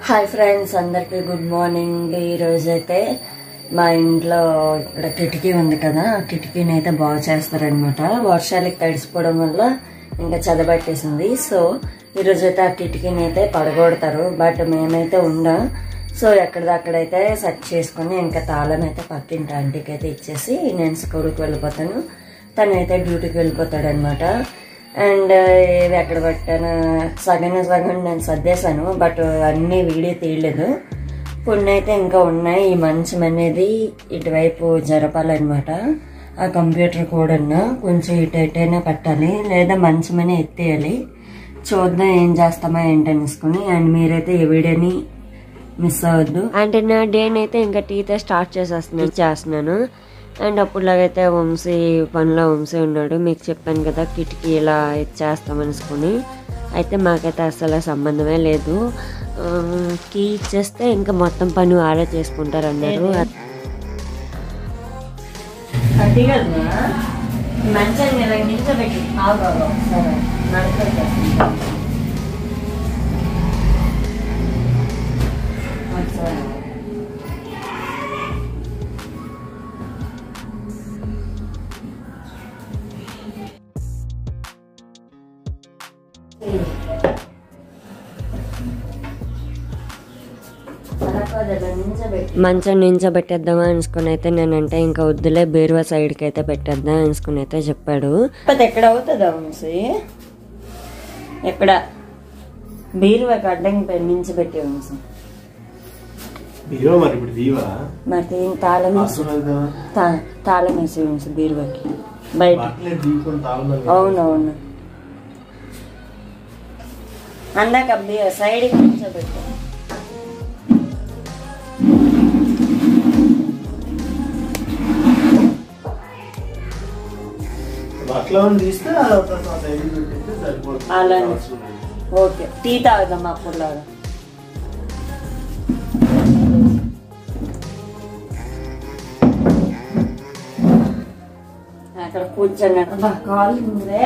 Hi friends అందరికీ good morning ఈరోజు అయితే మా ఇంట్లో ఇక్కడ కిటికీ ఉంది కదా ఆ కిటికీని అయితే బాగు చేస్తారనమాట వర్షాలకి తడిసిపోవడం వల్ల ఇంకా చదబట్టేసింది సో ఈరోజు అయితే ఆ కిటికీని అయితే పడగొడతారు బట్ మేమైతే ఉండం సో ఎక్కడిదక్కడైతే సెట్ చేసుకుని ఇంకా తాళం అయితే పక్కింటి ఆంటీకి అయితే ఇచ్చేసి నేను స్కూల్కి వెళ్ళిపోతాను తను అయితే డ్యూటీకి వెళ్ళిపోతాడు అనమాట అండ్ ఇవి ఎక్కడ పెట్టాను సగం సగం నేను సర్దేశాను బట్ అన్ని వీడియో తీయలేదు కొన్ని అయితే ఇంకా ఉన్నాయి ఈ మంచం అనేది ఇటువైపు జరపాలన్నమాట ఆ కంప్యూటర్ కూడా కొంచెం ఇటు ఇటైనా పెట్టాలి లేదా మంచమనే ఎత్తేయాలి చూద్దాం ఏం చేస్తామా ఏంటనేసుకుని అండ్ మీరైతే ఈ వీడియోని మిస్ అవ్వద్దు అంటే నా డేని అయితే ఇంకా టీతో స్టార్ట్ చేసేస్తున్నాను చేస్తున్నాను అండ్ అప్పుడులాగైతే వంశీ పనిలో వంశీ ఉన్నాడు మీకు చెప్పాను కదా కిటికీ ఇలా ఇచ్చేస్తామనుకుని అయితే మాకైతే అసలు సంబంధమే లేదు ఆమ్, కీ ఇచ్చేస్తే ఇంకా మొత్తం పని వాళ్ళే చేసుకుంటారు అన్నారు అది కదా మంచాన్ని ఇలా నిల్చోబెట్టి ఆగు, ఆగు, సరే నడకలు నిల్చోబెట్టి మంచం నించోబెట్టేద్దామా అనుకుని అయితే నేనంటే ఇంకా వద్దులే బీరువా సైడ్కి అయితే పెట్టేద్దాం అనుకుని అయితే చెప్పాడు అది ఎక్కడ అవుతుందా వంశీ ఎక్కడ బీరువాకి అడ్డంకి పెండించబెట్టి వంశీ హీరో మరి ఇప్పుడు దీవా మరి దీని తాళం వేసి- అసలు తా- తాళం వేసి వంశీ బీరువాకి బయట బట్టలే దీపం తాళం అవునవును అందాక బీ- సైడ్కి నిల్చోబెట్టు బట్టలు తీస్తే ఆ తర్వాత ఆ సైడ్ పెట్టేస్తే సరిపోతుంది అలానే. అవసరం లేదు. ఓకే టీ తాగుదాం అప్పుడులాగా అక్కడ కూర్చొని కాల్ ఉందే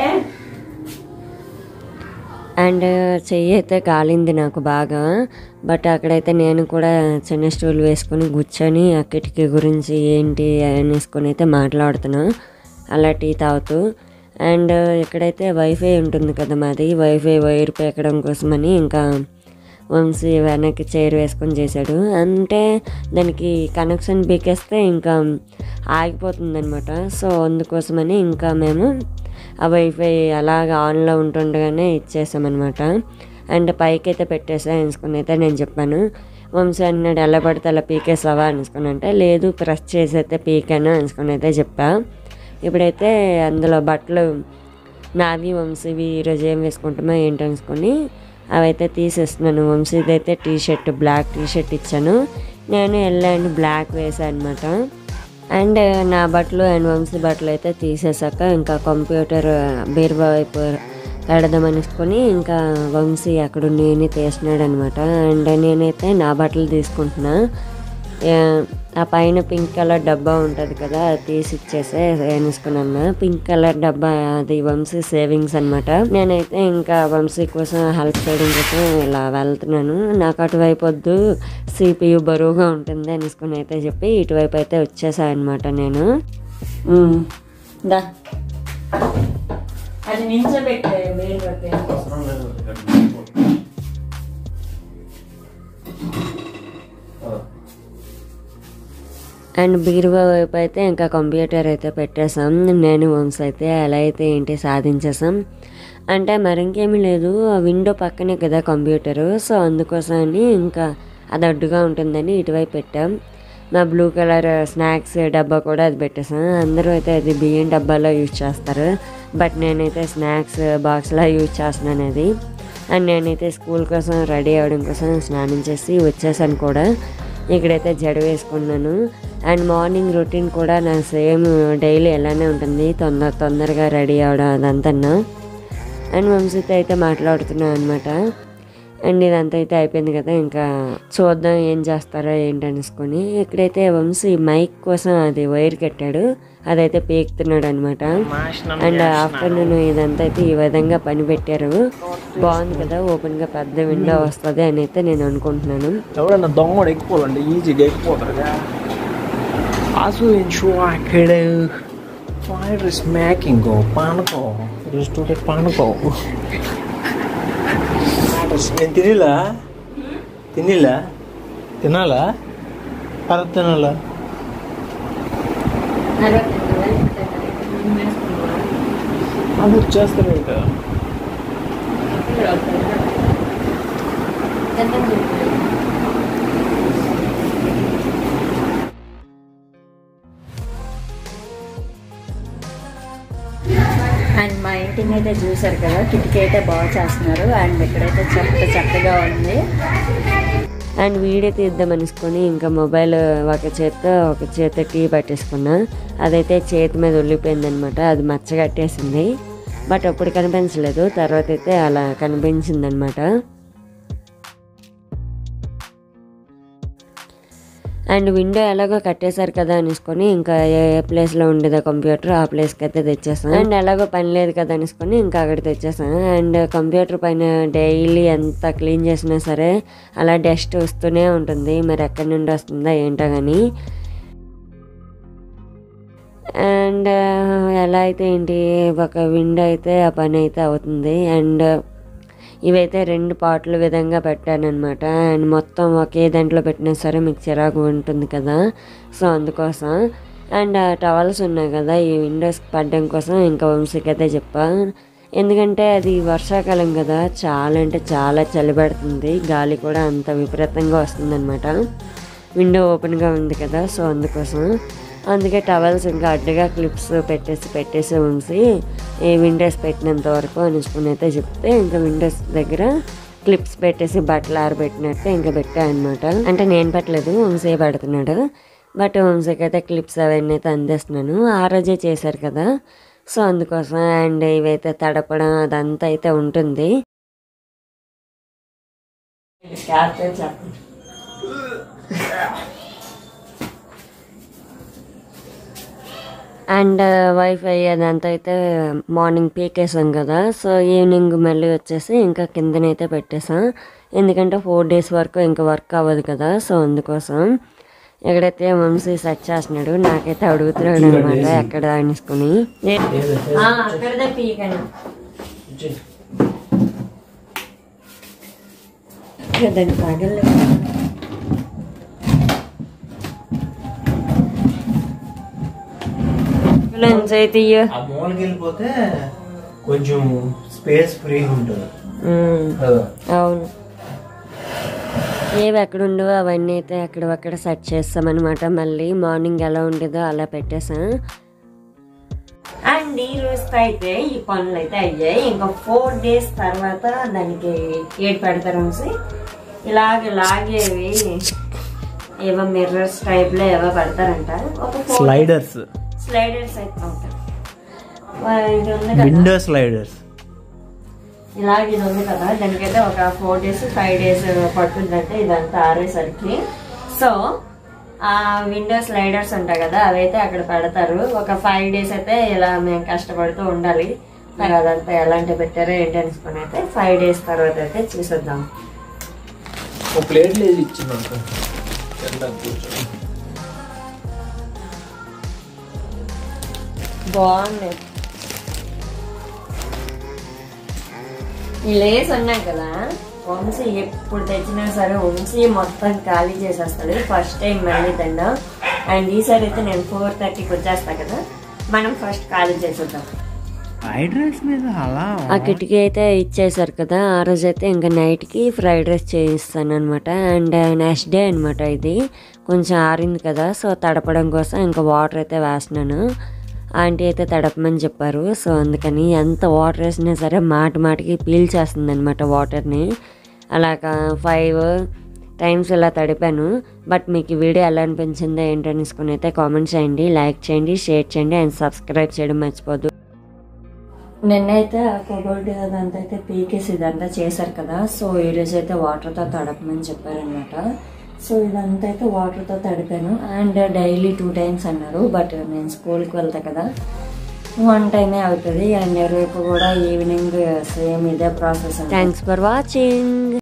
అండ్ చెయ్యి అయితే కాలింది నాకు బాగా బట్ అక్కడైతే నేను కూడా చిన్న స్టూల్ వేసుకొని కూర్చొని ఆ కిటికీ గురించి ఏంటి అనేసుకొని అయితే మాట్లాడుతున్నా అలా టీ తాగుతూ అండ్ ఇక్కడైతే వైఫై ఉంటుంది కదా మాది వైఫై వైర్ పేకడం కోసమని ఇంకా వంశీ వెనక్కి చైర్ వేసుకొని చేశాడు అంటే దానికి కనెక్షన్ బీకేస్తే ఇంకా ఆగిపోతుంది అనమాట సో అందుకోసమని ఇంకా మేము ఆ వైఫై అలాగ ఆన్లో ఉంటుండగానే ఇచ్చేసామన్నమాట అండ్ పైకి అయితే పెట్టేసా అనుకుని అయితే నేను చెప్పాను వంశీ అన్నాడు ఎలా పడితే అలా పీకేసావా అనుకుని అంటే లేదు ప్రెస్ చేసి అయితే పీకాను అనుకుని అయితే చెప్పా ఇప్పుడైతే అందులో బట్టలు నావి వంశీవి ఈరోజు ఏం వేసుకుంటామో ఏంటనుకొని అవైతే తీసేస్తున్నాను వంశీది అయితే T shirt black T shirt ఇచ్చాను నేను వెళ్ళాను బ్లాక్ వేసాను అనమాట అండ్ నా బట్టలు అండ్ వంశీ బట్టలు అయితే తీసేసాక ఇంకా కంప్యూటర్ బీరువా వైపు పెడదామనుకొని ఇంకా వంశీ అక్కడ నేను తీసినాడు అనమాట అండ్ నేనైతే నా బట్టలు తీసుకుంటున్నా ఆ, ఆ పైన పింక్ కలర్ డబ్బా ఉంటుంది కదా అది తీసి ఇచ్చేసే వేసుకున్నాను పింక్ కలర్ డబ్బా అది వంశీ సేవింగ్స్ అనమాట నేనైతే ఇంకా వంశీ కోసం హెల్ప్ చేయడం కోసం ఇలా వెళ్తున్నాను నాకు అటువైపు వద్దు సిపియు బరువుగా ఉంటుంది అనేసుకుని అయితే చెప్పి ఇటువైపు అయితే వచ్చేసా అనమాట నేను ఉమ్. దా అది నిల్చోబెట్టే బీరువాకి అవసరం లేదు ఇక్కడ దీపం. ఆ. అండ్ బీరువా వైపు అయితే ఇంకా కంప్యూటర్ అయితే పెట్టేసాం నేను వంశ అయితే ఎలా అయితే ఏంటి సాధించేసాం అంటే మరి ఇంకేమీ లేదు ఆ విండో పక్కనే కదా కంప్యూటరు సో అందుకోసమని ఇంకా అది అడ్డుగా ఉంటుందని ఇటువైపు పెట్టాం నా బ్లూ కలర్ స్నాక్స్ డబ్బా కూడా అది పెట్టేసాం అందరూ అయితే అది బియ్యం డబ్బాలో యూజ్ చేస్తారు బట్ నేనైతే స్నాక్స్ బాక్స్లో యూజ్ చేస్తున్నాను అది అండ్ నేనైతే స్కూల్ కోసం రెడీ అవ్వడం కోసం స్నానం చేసి వచ్చేసాను కూడా ఇక్కడైతే జడ వేసుకున్నాను అండ్ మార్నింగ్ రొటీన్ కూడా నా సేమ్ డైలీ ఎలానే ఉంటుంది తొందర తొందరగా రెడీ అవడం అదంతా అండ్ వంశీతో అయితే మాట్లాడుతున్నాను అనమాట అండ్ ఇదంతా అయితే అయిపోయింది కదా ఇంకా చూద్దాం ఏం చేస్తారో ఏంటి అనేసుకొని ఇక్కడైతే వంశీ మైక్ కోసం అది వైర్ కట్టాడు అదైతే పీకుతున్నాడు అనమాట అండ్ ఆఫ్టర్నూన్ ఇదంతా అయితే ఈ విధంగా పని పెట్టారు బాగుంది కదా ఓపెన్ గా పెద్ద విండో వస్తుంది అని అయితే నేను అనుకుంటున్నాను ఎవడన్నా దొంగడు ఎక్కిపోవాలండి ఈజీగా ఎక్కిపోతారుగా ఆస్వాదించువాడు ఫైర్ స్మాకింగ్ పానుకో చూస్తుంటే పానుకో నేను తినేలా తినేలా తినాలా పరత తినాలా అది వచ్చేస్తారు ఇంకా అండ్ మా ఇంటిని అయితే చూసారు కదా కిటికీ అయితే బాగా చేస్తున్నారు అండ్ ఇక్కడైతే చెత్త చెత్తగా ఉంది అండ్ వీడియో తీద్దాం అనుకొని ఇంకా మొబైల్ ఒక చేత ఒక చేత టీ పట్టేసుకున్నా అదైతే చేతి మీద వెళ్ళిపోయింది అనమాట అది మచ్చ కట్టేసింది బట్ అప్పుడు కనిపించలేదు తర్వాత అయితే అలా కనిపించింది అనమాట అండ్ విండో ఎలాగో కట్టేశారు కదా అనేసుకొని ఇంకా ఏ ప్లేస్లో ఉండేదో కంప్యూటర్ ఆ ప్లేస్కి అయితే తెచ్చేసాను అండ్ ఎలాగో పని లేదు కదా అనేసుకొని ఇంకా అక్కడ తెచ్చేసాను అండ్ కంప్యూటర్ పైన డైలీ ఎంత క్లీన్ చేసినా సరే అలా డస్ట్ వస్తూనే ఉంటుంది మరి ఎక్కడి నుండి వస్తుందా ఏంటో కానీ అండ్ ఎలా అయితే ఏంటి ఒక విండో అయితే ఆ పని అయితే అవుతుంది అండ్ ఇవైతే రెండు పాటల విధంగా పెట్టాను అనమాట అండ్ మొత్తం ఒకే దాంట్లో పెట్టినా సరే మీకు చిరాకు ఉంటుంది కదా సో అందుకోసం అండ్ ఆ టవల్స్ ఉన్నాయి కదా ఈ విండోస్ పడడం కోసం ఇంకా వంశీకి అయితే చెప్పా ఎందుకంటే అది వర్షాకాలం కదా చాలా అంటే చాలా చలి పెడుతుంది గాలి కూడా అంత విపరీతంగా వస్తుందన్నమాట విండో ఓపెన్గా ఉంది కదా సో అందుకోసం అందుకే టవల్స్ ఇంకా అడ్డగా క్లిప్స్ పెట్టేసి పెట్టేసి ఉంచి ఈ విండోస్ పెట్టినంత వరకు అనుకుని అయితే చెప్తే ఇంకా విండోస్ దగ్గర క్లిప్స్ పెట్టేసి బట్టలు ఆరబెట్టినట్టు ఇంకా పెట్టా అనమాట అంటే నేను పెట్టలేదు వంశీ పెడుతున్నాడు బట్ వంశీకి అయితే క్లిప్స్ అవన్నీ అయితే అందిస్తున్నాను ఆ రోజే చేశారు కదా సో అందుకోసం అండ్ ఇవైతే తడపడం అదంతా అయితే ఉంటుంది అండ్ వైఫై అదంతా అయితే మార్నింగ్ పీకేసాం కదా సో ఈవినింగ్ మళ్ళీ వచ్చేసి ఇంకా కిందనైతే పెట్టేసాం ఎందుకంటే ఫోర్ డేస్ వరకు ఇంకా వర్క్ అవ్వదు కదా సో అందుకోసం ఎక్కడైతే వంశీ సెట్ చేస్తున్నాడు నాకైతే అడుగుతున్నాడు అనమాట ఎక్కడ అనేసుకుని అక్కడదే పీకాను దాన్ని పగలేదు అయితే ఆ మూలకి వెళ్ళిపోతే కొంచెం స్పేస్ ఫ్రీగా ఉంటుంది కదా అవును ఏవి ఎక్కడ ఉండవో అవన్నీ అయితే అక్కడ సెట్ చేస్తామన్నమాట మళ్ళీ మార్నింగ్ ఎలా ఉండేదో అలా పెట్టేసాం అండ్ ఈ రోజుతో అయితే ఈ పనులు అయితే అయ్యాయి ఇంకా ఫోర్ డేస్ తర్వాత దానికి ఏడు పెడతారు అనేసి ఇలాగే లాగేవి ఏవో మిర్రర్స్ టైప్ లో ఏవో పెడతారంట ఒక ఫోర్ స్లైడర్స్ స్లైడర్స్ అయితే ఉంటాయి వా- ఇది ఉంది కదా విండో స్లైడర్స్ ఇలాగ ఇది ఉంది కదా దానికైతే ఒక ఫోర్ డేస్ ఫైవ్ డేస్ పడుతుందంటే ఇదంతా ఆరేసరికి సో ఆ విండో స్లైడర్స్ ఉంటాయి కదా అవైతే అక్కడ పెడతారు ఒక ఫైవ్ డేస్ అయితే ఇలా మేము కష్టపడుతూ ఉండాలి మరి అదంతా ఎలాంటి పెట్టారో ఏంటి అనుకుని అయితే ఫైవ్ డేస్ తర్వాత అయితే చూసేద్దాం ఒక ప్లేట్ లేదు ఇచ్చిందంట తినడానికి కూర్చొని బాగుంది ఈ లేస్ ఉన్నాయి కదా వంశీ ఎప్పుడు తెచ్చినా సరే వంశీ మొత్తం ఖాళీ చేసేస్తాడు ఫస్ట్ టైం మళ్ళీ తిండం అండ్ ఈసారి అయితే నేను ఫోర్ థర్టీకి వచ్చేస్తా కదా మనం ఫస్ట్ ఖాళీ చేసేద్దాం ఫ్రైడ్ రైస్ మీద అలా ఆ కిటికీ అయితే ఇచ్చేసారు కదా ఆ రోజు అయితే ఇంకా నైట్కి ఫ్రైడ్ రైస్ చేయిస్తాను అనమాట అండ్ నెక్స్ట్ డే అనమాట ఇది కొంచెం ఆరింది కదా సో తడపడం కోసం ఇంకా వాటర్ అయితే వేస్తున్నాను ఆంటీ అయితే తడపమని చెప్పారు సో అందుకని ఎంత వాటర్ వేసినా సరే మాట మాటికి పీల్చేస్తుంది అనమాట వాటర్ని అలాగా ఫైవ్ టైమ్స్ ఇలా తడిపాను బట్ మీకు ఈ వీడియో ఎలా అనిపించిందో ఏంటనేసుకుని అయితే కామెంట్ చేయండి లైక్ చేయండి షేర్ చేయండి అండ్ సబ్స్క్రైబ్ చేయడం మర్చిపోద్దు నిన్నైతే ఆ కబోర్డ్ అదంతా అయితే పీకేసి ఇదంతా చేశారు కదా సో ఈరోజు అయితే వాటర్తో తడపమని చెప్పారనమాట సో ఇదంతా అయితే వాటర్తో తడిపాను అండ్ డైలీ టూ టైమ్స్ అన్నారు బట్ నేను స్కూల్కి వెళ్తా కదా వన్ టైమే అవుతుంది అండ్ రేపు కూడా ఈవినింగ్ సేమ్ ఇదే ప్రాసెస్ థ్యాంక్స్ ఫర్ వాచింగ్